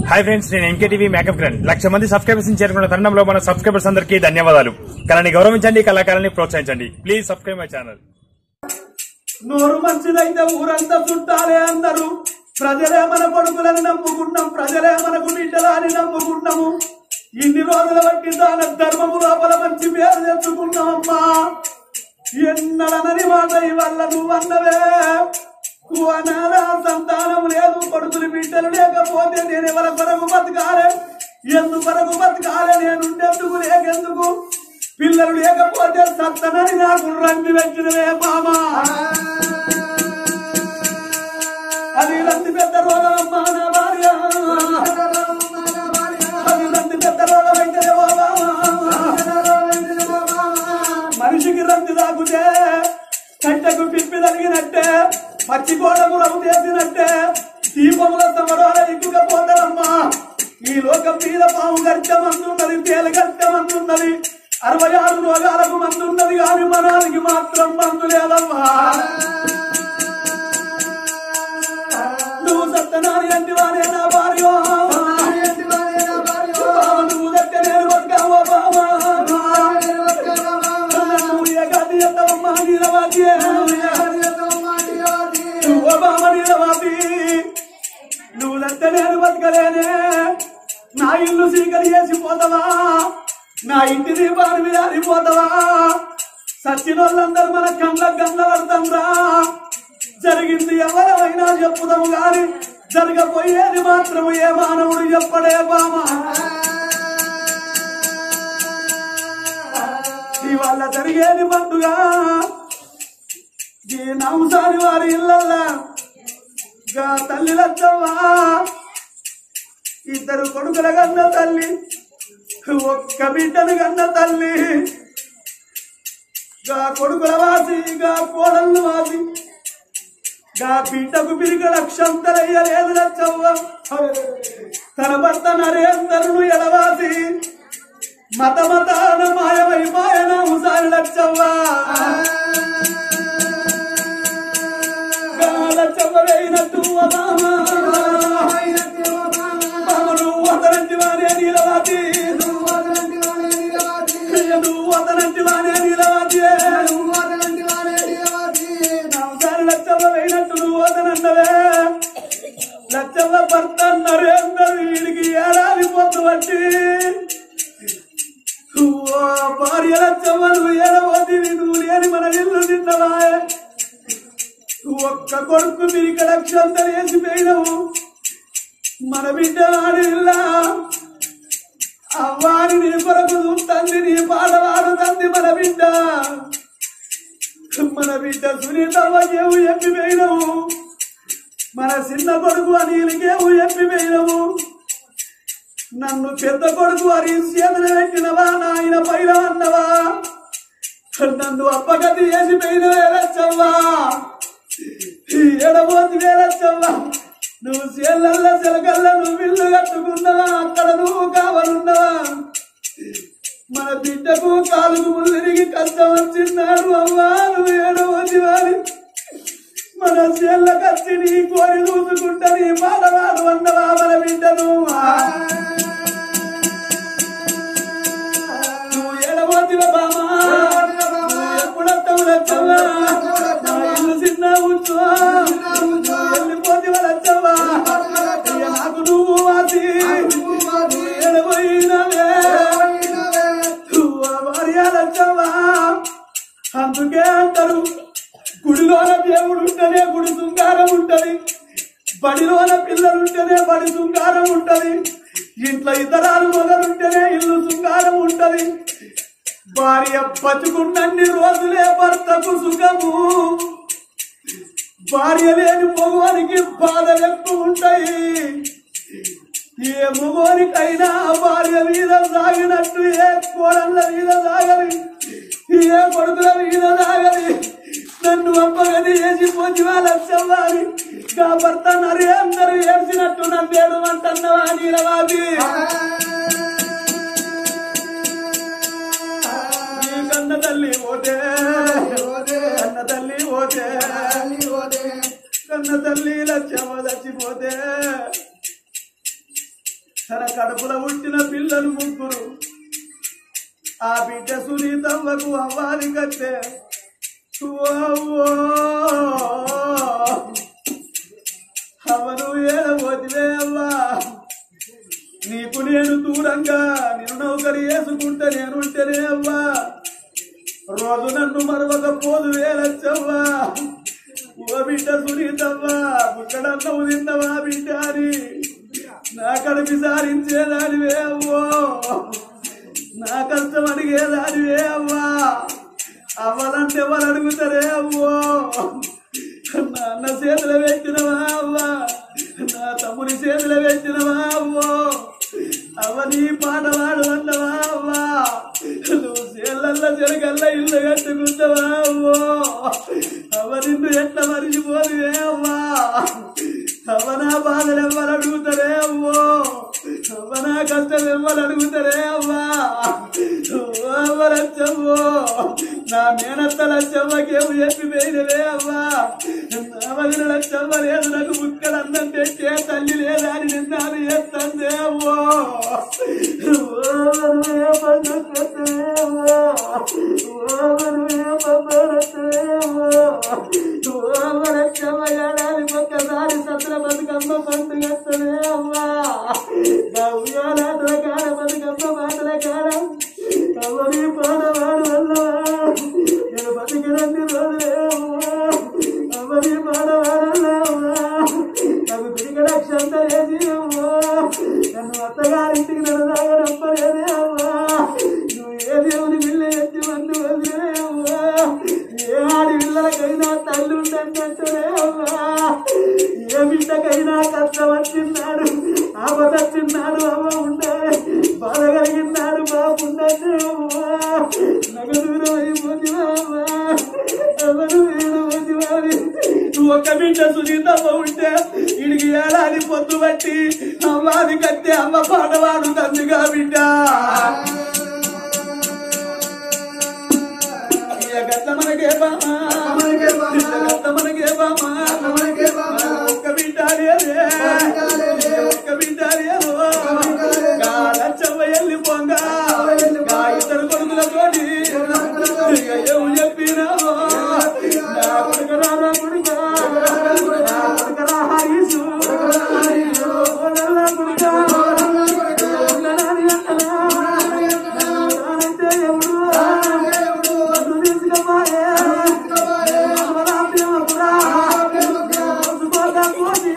Hi friends నేను MKTV makeup grand lakh మంది subscribers చేరుకున్న తరుణంలో మన సబ్స్క్రైబర్స్ అందరికీ ధన్యవాదాలు కళని గౌరవించండి కళాకారాన్ని ప్రోత్సహించండి ప్లీజ్ సబ్స్క్రైబ్ మై ఛానల్ నోరు మంచిదైతే ఊరంతా చుట్టాలే అందరు ప్రజలే మన కొడుకులని నమ్ముకున్నాం ప్రజలే మనకు బిడ్డలా అని నమ్ముకున్నాము ఇన్ని రోజుల బట్టి దాన ధర్మము లోపల మంచి పేరు తెచ్చుకున్నామమ్మా ఎన్నడనని మాట వల్ల నువ్వు అన్నవే నువ్వు అనారా సంతానం లేదు కొడుకులు బిడ్డలు లేకపోతే నేను ఎవరి కొరకు బతకాలే ఎందు కొరకు బతకాలే నేనుండేందుకు లేకెందుకు పిల్లలు లేకపోతే సత్తనని నాకు రంగి వచ్చినవే బామా అది రంది పెద్ద రోగమమ్మా నా భార్య అది రంది పెద్ద రోగమైతే ఓ బామా మనిషికి రంది తాకుతే కంటకు పిప్పి తగినట్టే పచ్చి గోడములకు చేసినట్టే దీపముల సమరాల ఎక్కుకపోతారమ్మా ఈ లోకం మీద పాము గర్చమందున్నది తేలు గర్చమందున్నది అరవై ఆరు రోగాలకు మందున్నది కానీ మనానికి మాత్రం మందు లేదమ్మా నువ్వు సత్తనాని అంటే వారే నా భార్య బావ, నువ్వు దక్క నేను బతకావా బావా నువ్వు ఏకాది ఎత్తవమ్మా నీలవాది నువ్వు బావ నీలవాది నువ్వు దక్క నేను బతకలేనే నా ఇల్లు సీకరి చేసి పోతావా నా ఇంటి దీపాన్ని మీద ఆరిపోతావా సచ్చిన వాళ్ళందరూ మన కళ్ళ గండ్ల పడతాంరా జరిగింది ఎవరైనా చెప్పుదాము గాని జరగబోయేది మాత్రం ఏ మానవుడు చెప్పడే బామా ఇవాళ జరిగేది పండుగ ఈ నవసాని వారి ఇళ్ళల్లా గా తల్లి లచ్చవ్వా ఇద్దరు కొడుకుల కన్న తల్లి ఒక్క బిడ్డను కన్న తల్లి గా కొడుకుల వాసి గా కోడళ్ళు వాసి గా బిడ్డకు పిరిగ లక్షంతరయ్యలేదు లచ్చవ్వ తన భర్త నరేందరును ఎడవాసి మత మతాన మాయమై మాయన ముసారి లచ్చవ్వ గా లచ్చవ్వ వేయినట్టు బామ నువ్వు అతనంటి వానే నీలవాతి నువ్వు అతనంటి వానే నీలవాతి నవసారి లచ్చవ్వ వేయినట్టు నువ్వు అతనన్నవే లచ్చవ్వ భర్త నరేందర్ వీడికి ఏడాది పొద్దు బట్టి ఓ భార్య లచ్చవ్వ నువ్వు ఏడవద్ది నువ్వు లేని మన ఇల్లు తిన్నవాయే ఒక్క కొడుకు మీకు లక్షంతలు వేసిపోయినావు మన బిడ్డ వాడిల్లా అవ్వాని నీ కొరకు చూస్తుంది నీ పాడవాడు తంది మన బిడ్డ మన బిడ్డ సునీతవ్వకేవు ఎప్పిపోయినవు మన చిన్న కొడుకు అనిలకేవు ఎప్పిపోయినవు నన్ను పెద్ద కొడుకు అరి చేతులు పెట్టినవా నాయన పైన అన్నవా నన్ను అప్పగతి చేసిపోయిన వేలచ్చవ్వా ఎడబోతి వేలచ్చవ్వా నువ్వు చేళ్ళల్లో చిలకల్లో నువ్వు ఇల్లు కట్టుకున్నావా అక్కడ నువ్వు కావాలన్నావా మన బిడ్డకు కాలుకు ముళ్ళిరిగి కష్టం వచ్చిన్నాడు అమ్మా నువ్వు ఏడవచ్చి వారి మన చేళ్ళ కచ్చి నీ కోరి చూసుకుంటా నీ పాడవాడు అన్నవా మన బిడ్డను నువ్వు ఏడవచ్చివ బామా నువ్వు ఎప్పుడొస్తావు లచ్చవ్వా నా ఇల్లు చిన్న ఉంచువా వెళ్ళిపోతివ లచ్చవ్వా ఇక నాకు నువ్వు వాసి ఏడబోయినవే భార్య లచ్చవ్వా అందుకే అంటారు గుడిలోన దేవుడు ఉంటేనే గుడి శృంగారం ఉంటది బడిలోన పిల్లలు ఉంటేనే బడి శృంగారం ఉంటది ఇంట్లో ఇతరాలు మొదలుంటేనే ఇల్లు శృంగారం ఉంటది భార్య బతుకున్నన్ని రోజులే భర్తకు సుఖము భార్య లేని మగవానికి బాధలు ఎక్కువ ఉంటాయి ఏ మగవానికైనా భార్య మీద సాగినట్టు ఏ కోడళ్ళ మీద సాగలి ఏ కొడుకుల మీద సాగలి నన్ను అప్పగది చేసి పోతి వాళ్ళ చెవ్వాలి నా భర్త నరి అందరూ ఏడ్చినట్టు నన్ను ఏడమంటున్నవా నీలవాది నీ కన్న తల్లి పోతే కన్న తల్లి పోతే కన్న తల్లి లక్ష్యమ చచ్చిపోతే తన కడుపులో పుట్టిన పిల్లలు ముగ్గురు ఆ బిడ్డ సునీతమ్మకు అవ్వాలి కట్టే అవను ఏడబోతివే అవ్వా నీకు నేను దూరంగా నేను నౌకరి వేసుకుంటే నేనుంటేనే అవ్వా రోజు నన్ను మరొక పోదు వేలచ్చవ్వా ఓ బిడ్డ సునీతవ్వా బుక్కడన్నవు తిన్నవా బిడ్డ అని నా కడిపి సారించేదానివే అవ్వో నా కష్టం అడిగేదానివే అవ్వా అవ్వాలంటే ఎవరు అడుగుతారే అవ్వో నాన్న చేతులు పెట్టినవా అవ్వా నా తమ్ముని చేతులు పెట్టినవా అవ్వో అవ్వ నీ పాట వాడు అన్నవా అవ్వా నువ్వు చేళ్ళల్లో చెరగల్ల ఇల్లు కట్టుకుంటావా అవ్వో అవ్వ నిన్ను ఎట్లా మరిచిపోదువే అవ్వా అవ్వ నా బాధలు ఎవ్వరు అడుగుతారే అవ్వో అవ్వ నా కష్టం ఎవ్వరు అడుగుతారే అవ్వా అవ్వరచ్చవ్వో నా మేనత్త లచ్చవ్వకేమో చెప్పి పోయినవే అవ్వా నా వదిన లచ్చవ్వ లేదు నాకు ముక్కలు అన్నం పెట్టే తల్లి లేదా అని నిన్నాను చేస్తుంది అవ్వో ఒక్కసారి సత్ర బతుకమ్మ పండుగ అవ్వా ఉయ్యాల కాడ బతుకమ్మ మాటల కాడ ఎవరి పాడవాడు అల్లవా నేను బతికినంది రోజే ఎవరి పాడవాడల్లవా నాకు తిరిగడ క్షంత లేది అవ్వా నన్ను అత్తగారింటికి నన్ను దాగనప్పలేదే అవ్వా నువ్వు ఏ దేవుని విల్ల ఎత్తి మంది వదిలే అవ్వా ఏ ఆడి పిల్లలకైనా తల్లి ఉందంటే అవ్వా ఏ బిడ్డకైనా కష్టం వచ్చిన్నాడు ఆపద వచ్చిన్నాడు అవ్వ ఉండే బాధ కలిగినాడు బాగుండే అవ్వా నగదూరం అయిపోతున్నా అవ్వా ఎవరు వీడు పోతువాలి నువ్వు ఒక్క బిడ్డ సునీతమ్మ ఉంటే ఇడికి ఏడాది పొద్దు బట్టి అమ్మాది కత్తి అమ్మ పాటవాడు తందిగా బిడ్డ ఇక గట్ల మనకే బామా గట్ల మనకే బామా ఒక్క బిడ్డ లేదే ఒక్క బిడ్డ లేదు లచ్చవ్వ ఎల్లి పొంగ గా ఇద్దరు కొడుకులతోటి ఇక ఏం చెప్పినావో నా కొడుకు రారా కొడుక నా కొడుకు రా హరీసు ఓ నల్ల కొడుక నల్లని అంటలా నానంటే ఎవడు నన్ను తీసుకుపోయే నవరాత్రిమకురా రోజుకోగా పోసి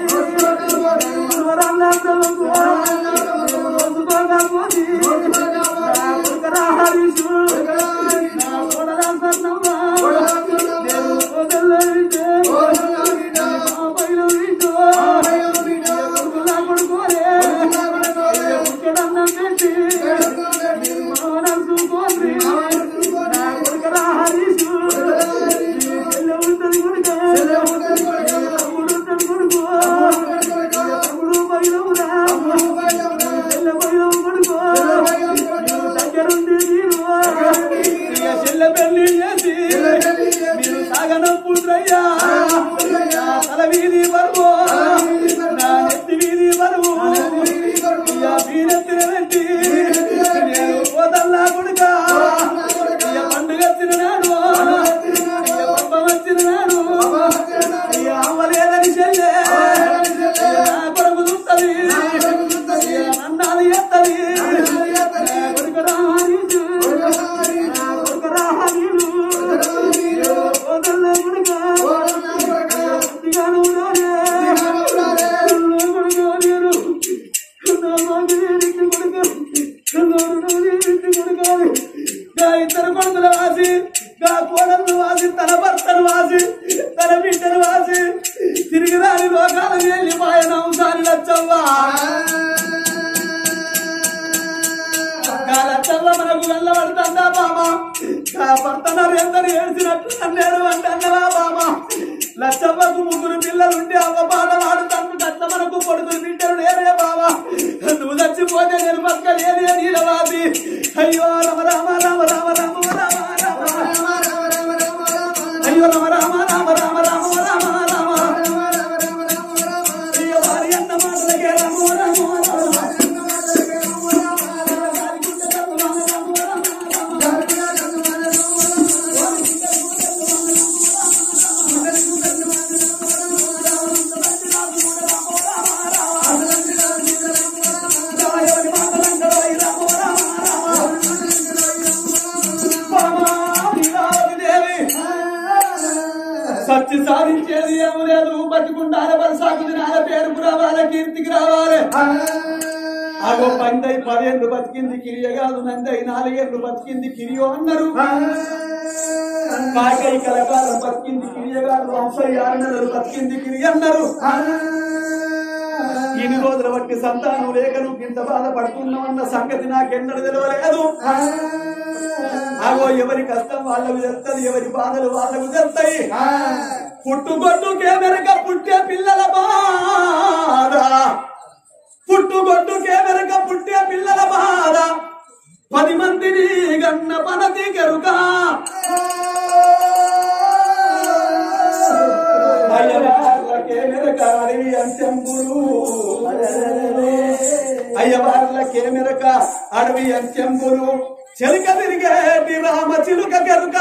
నవరాత్రులకు రోజుకోగా పోసి నా కొడుకరా హరీషు నా కోడలా సన్నమ్మ నేను కోడల్లో వింటే మా పైలో వింటూ కొడుకులా కొడుకోలే ముక్కడన్నం పెట్టి మీరు మావనం చూకోండి నా కొడుకరా హరీషు చెల్లె ఉంటుంది కొడుక తమ్ముడు ఉంటుంది కొడుకు తమ్ముడు పైలవురా చెల్లె పైలవు కొడుకు నువ్వు దగ్గరుండి మీరు ఇక చెల్లె పెళ్లి చేసి మీరు సాగనంపుట్రయ్యా నా తల వీధి వరకు నా నెత్తి వీధి వరకు ఇక వీరెత్తిన పెట్టి నేను పోతల్లా కొడుక ఇక పండుగ వచ్చిన నాడు ఇక పప్ప వచ్చిన నాడు ఇక అమ్మలేదని చెల్లె ఇక నా కొడుకు చూస్తుంది ఇక నన్నాలు ఎత్తది నా కొడుకు రాహరీసు నా కొడుకు రాహరీలు పోతల్లా కొడుక కొద్దిగాను రాలే కొడుకు నేను నా మామిడి కొడుకు ఇద్దరు కొడుకుల వాసి గా కోడలు వాసి తన భర్తను వాసి తన బిడ్డను వాసి తిరిగి రాని లోకాల వెళ్ళి మాయన అంశాన్ని లచ్చవ్వా లచ్చవ్వ మనకు వెళ్ళబడుతుందా బామ గా భర్త నరేందరు ఏడ్చినట్టు అన్నాడు అంటే అన్నవా బామ లచ్చవ్వకు ముగ్గురు పిల్లలుండి అవ్వ పాట వాడుతాను కట్ల మనకు కొడుకులు బిడ్డలు లేరే బావా నువ్వు చచ్చిపోతే నేను పక్క లేదే నీలవాది అయ్యో రమ రామ రామ రామ రామ రామ రామ అయ్యో రమ రామ రామ రామ రామ రామ రామ అయ్యో వారి అన్న మాటలకే రామ రామ రామ లేదు బతికుండాలి వలసాకు తినాల పేరుకు రావాలి కీర్తికి రావాలి అగో పందై పదేళ్ళు బతికింది కిరియ కాదు నందై నాలుగేళ్ళు బతికింది కిరియో అన్నారు కాకై కలకాలం బతికింది కిరియ కాదు వంశయ్య ఆరు నెలలు బతికింది కిరియ అన్నారు ఇన్ని రోజుల బట్టి సంతానం లేక నువ్వు ఇంత బాధపడుతున్నావన్న సంగతి నాకెన్నడూ తెలియలేదు అగో ఎవరి కష్టం వాళ్ళకు తెలుస్తుంది ఎవరి బాధలు వాళ్ళకు తెలుస్తాయి పుట్టుగొడ్డుకే వెనక పుట్టే పిల్లల బాధ పుట్టుగొడ్డుకే వెనక పుట్టే పిల్లల బాధ పది మందిని గన్న పనతి గరుక అయ్యవార్లకే మెరక అడవి అంచెంబులు అయ్యవార్లకే మెరక అడవి అంచెంబులు చెలుక తిరిగేటి రామ చిలుక గరుక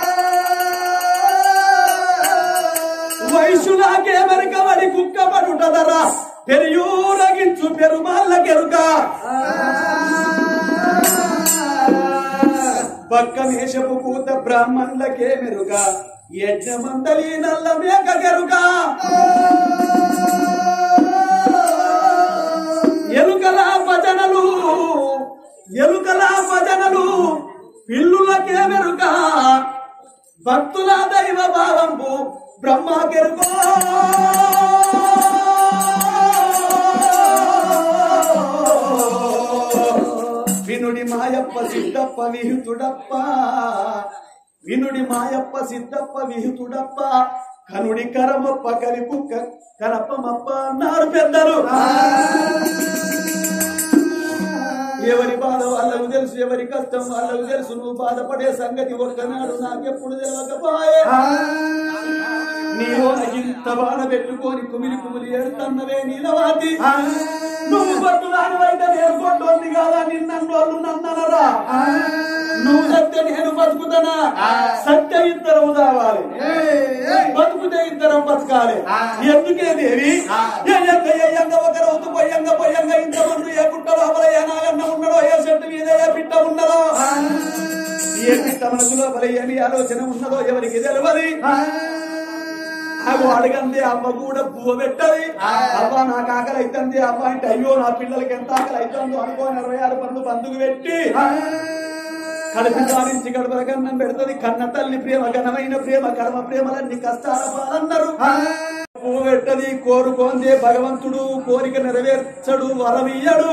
వయసులాగే మెరక వడి కుక్క పడుటదరా పెరియూరగించు పెరుమాళ్ళ కెరుక పక్క మేషపు కూత బ్రాహ్మణులకే మెరుక యజ్ఞమందలి నల్ల మేక గరుక ఎలుకల భజనలు ఎలుకల భజనలు పిల్లులకే మెరుక భక్తుల దైవ భావంపు బ్రహ్మ కెరుకో వినుడి మాయప్ప సిద్ధప్ప విహితుడప్ప వినుడి మాయప్ప సిద్ధప్ప విహితుడప్ప కనుడి కరమప్ప కలిపుక్క కనపమప్ప అన్నారు పెద్దలు ఎవరి బాధ వాళ్ళకు తెలుసు ఎవరి కష్టం వాళ్ళకు తెలుసు నువ్వు బాధపడే సంగతి ఒక్కనాడు నాకెప్పుడు తెలియకపోయే నీలో ఇంత బాధ పెట్టుకొని కుమిలి కుమిలి ఏడుతున్నవే నీలవాతి నువ్వు కొట్టుదానివైతే నేను కొట్టోంది కాదా నిన్నోళ్ళు నన్ననరా నువ్వు సత్య నేను బతుకుతానా సత్య ఇద్దరం కావాలి బతుకుతే ఇద్దరం బతకాలి ఎందుకే దేవి ఏ ఎంత ఏయంగా ఒక రోజు పొయ్యంగా పొయ్యంగా ఇంతమంది ఏ పుట్ట లోపల ఏ నాగన్న ఉన్నడో ఏ చెట్టు మీద ఏ పిట్ట ఉన్నదో ఏ పిట్ట మనసు లోపల ఏమి ఆలోచన ఉన్నదో ఎవరికి తెలియదు అగో అడగంది అమ్మ కూడా పువ్వు పెట్టది అవ్వ నాకు ఆకలి అవుతుంది అవ్వ అంటే అయ్యో నా పిల్లలకి ఎంత ఆకలి అవుతుందో అనుకోని ఇరవై ఆరు పనులు బంధుకు పెట్టి కడుపు సారించి గడపల కన్నం పెడుతుంది కన్న తల్లి ప్రేమ ఘనమైన ప్రేమ కర్మ ప్రేమలన్నీ కష్టాల పాలన్నారు పువ్వు పెట్టది కోరుకోందే భగవంతుడు కోరిక నెరవేర్చడు వరమియ్యడు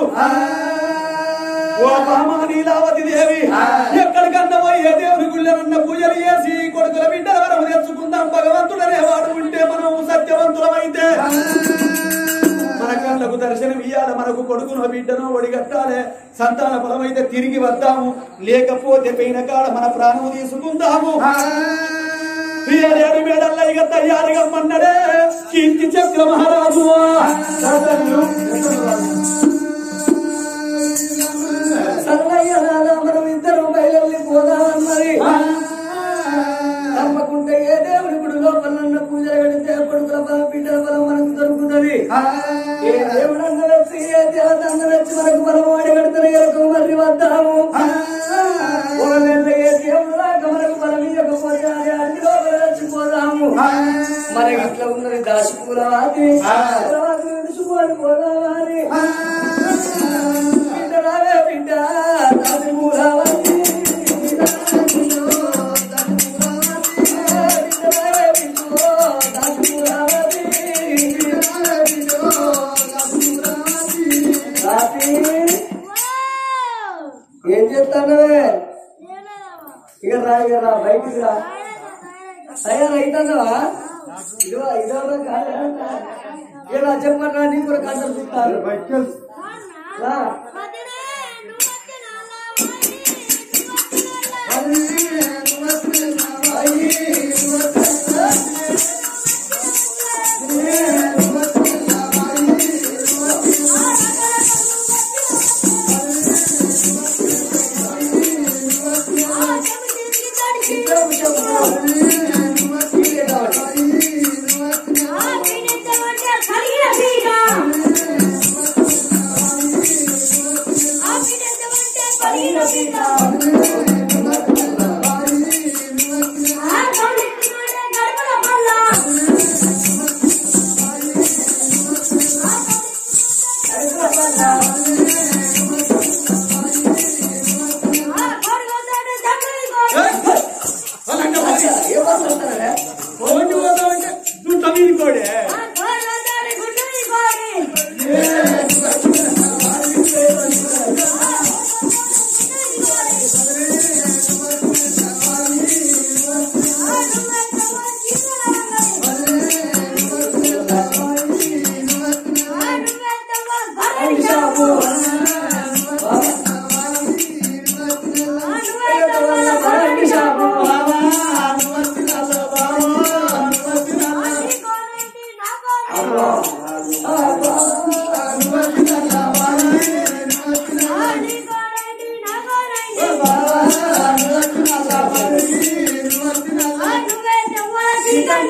ఓ బామ నీలావతి దేవి ఎక్కడికన్నా పోయి ఏ దేవుని గుళ్ళనన్న పూజలు చేసి కొడుకుల బిడ్డల వరం తెచ్చుకుందాం భగవంతుడనే వాడు ఉంటే మనం సత్యవంతులమైతే మన కళ్ళకు దర్శనం ఇయ్యాలి మనకు కొడుకును బిడ్డను ఒడిగట్టాలి సంతాన ఫలమైతే తిరిగి వద్దాము లేకపోతే పోయిన కాడ మన ప్రాణం తీసుకుందాము ఏడు మేడల్ల ఇక తయారుగా మన్నడే కీర్తి చక్ర మహారాజు సర్వయ్య నాన్న మనం ఇద్దరం బయలుదేరి పోదామన్నది తప్పకుండా ఏ దేవుడి గుడి లోపల నన్ను పూజలు పెడితే కొడుకుల బలం బిడ్డల బలం మనకు దొరుకుతుంది ఏ దేవుడు అన్న వచ్చి ఏ దేవత అన్న వచ్చి మనకు బలం వాడి పెడతారు ఎరకు మరి వద్దాము ఒకవేళ ఏ దేవుడు రాక మనకు బలం ఇవ్వకపోతే అది అన్ని లోపల చచ్చిపోదాము మనకి ఇట్లా ఉన్నది దాసిపూల వాతి విడుచుకొని పోదామని బిడ్డలాగే బిడ్డ దాసిపూల వాతి ఏం చేస్తానవే ఇక రా ఇక రా బయటికి రా తయారైతున్నావా ఇదిగో ఇదో ఇక రా చెప్పరా నీ కూడా కథలు చూస్తారు రా ఆ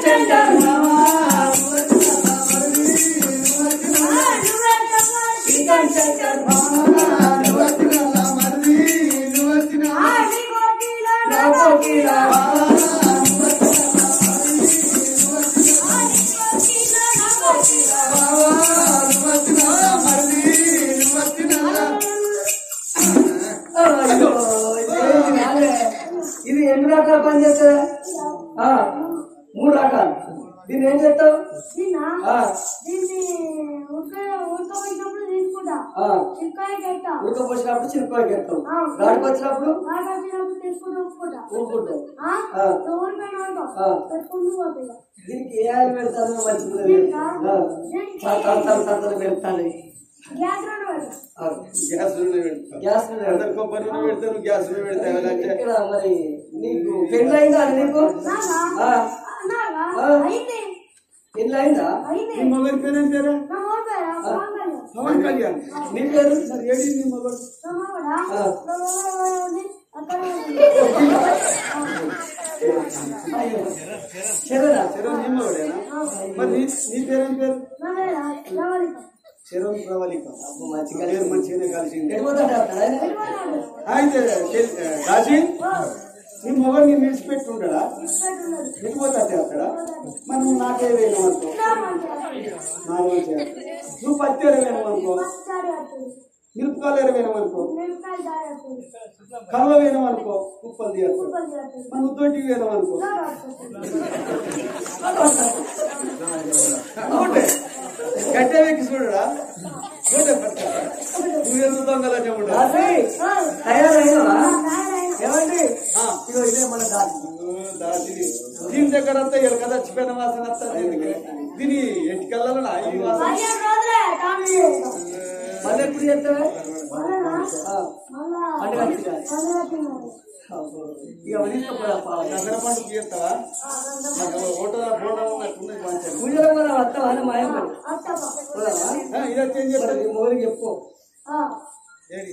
శంకర్ శ్రీకాంత్ శంకర్ నా కోకిలా అయ్యో, ఇది కాదే. ఇది ఎన్ని రకాల పని చేస్తుంది ఆ, మూడు రకాలు దీన్ని ఏం చేస్తావు ఆ, ఆ, ఉడకపోసినప్పుడు చిరుపాకి ఎత్తావు గాడికి వచ్చినప్పుడు ఊరుకుంటావు దీనికి ఏ ఆయిల్ పెడతాను మంచిది తల పెడతాను ఆ, గ్యాస్ నూనె పెడతా గ్యాస్ మీద అందరు పెడతాను. కొబ్బరి నూనె పెడతాను గ్యాస్ నూనె పెడతా ఎవరంటే ఇక్కడ మరి నీకు పెళ్ళి అయిందా నీకు ఆ, పెళ్ళి అయిందా నీ మొగలి పేరు ఏం పేరు పవన్ కళ్యాణ్ నీ పేరు మరి ఏడి నీ మొగలు అయ్యో. శరదా చెరవ నీ మొగడేనా మరి నీ నీ పేరు ఏం పేరు చెరవ ప్రవళిక మంచిగా పేరు మంచిగానే కలిసింది ఎడిపోతాడు అక్కడ ఆయన? అయితే చెల్- రాజీ నీ మొగలు నీ విడిచిపెట్టి ఉంటాడా వెళ్ళిపోతాడే అక్కడ మరి నువ్వు నాకే వేయమనుకో నాలుగు చేయాలి నువ్వు పత్తి ఎరవేయమనుకో మిరపకాయలు ఎరవేయమనుకో కలవ వేయమనుకో కుప్పలు తీయాలి మన తోటి వేయమనుకో ఒకటే గట్టే వెక్కి చూడరా ఒకటే పట్ట నువ్వెందుకు దొంగలనే ఉండవు రాసి, తయారైనవా ఏమండి ఇగో ఇదే మన దారి దాచి దీని దగ్గర అంతా ఎలక చచ్చిపోయిన వాసన వస్తుంది ఎందుకు దీని ఎట్టుకెళ్ళాలని ఈ వాసన మళ్ళీ ఎప్పుడు చేస్తావే పండుగ వచ్చిందా? ఇక వదిలినప్పుడు దసర పండుగ చేస్తావా నాకు ఓటో బోర్డు ఉన్నట్టున్నది మంచిగా పూజలో మనం వస్తావా అని మాయం పడి ఆ, ఇది వచ్చి ఏం చేస్తారు మోరికి చెప్పు ఏడి?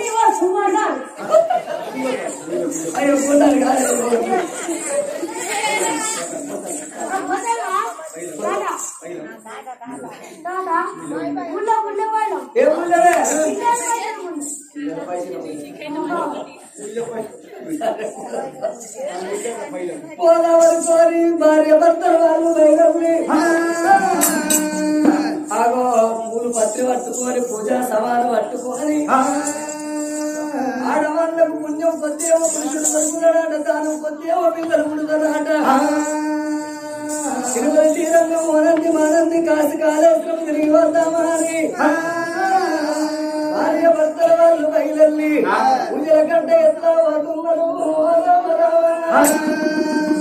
అయ్యో పోతాను కాదు ఏ పూజలే పోదావరి కోరి భార్య భర్తల వాళ్ళు బయలుదేరి ఆగో పూలు పత్రి పట్టుకొని పూజా సవాలు పట్టుకొని ఆడవాళ్ళకు పుణ్యం కొద్దేమో పురుషుడు పడుకున్నాడట తాను కొద్దేమో పిల్లలు పుడుతున్నాడట తిరుపతి తీరంగం వనంది మానంది కాసి కాళేశ్వరం తిరిగి వద్దామా అని భార్య భర్తల వాళ్ళు బయలెళ్ళి పూజల కంటే ఎట్లా వస్తున్నారు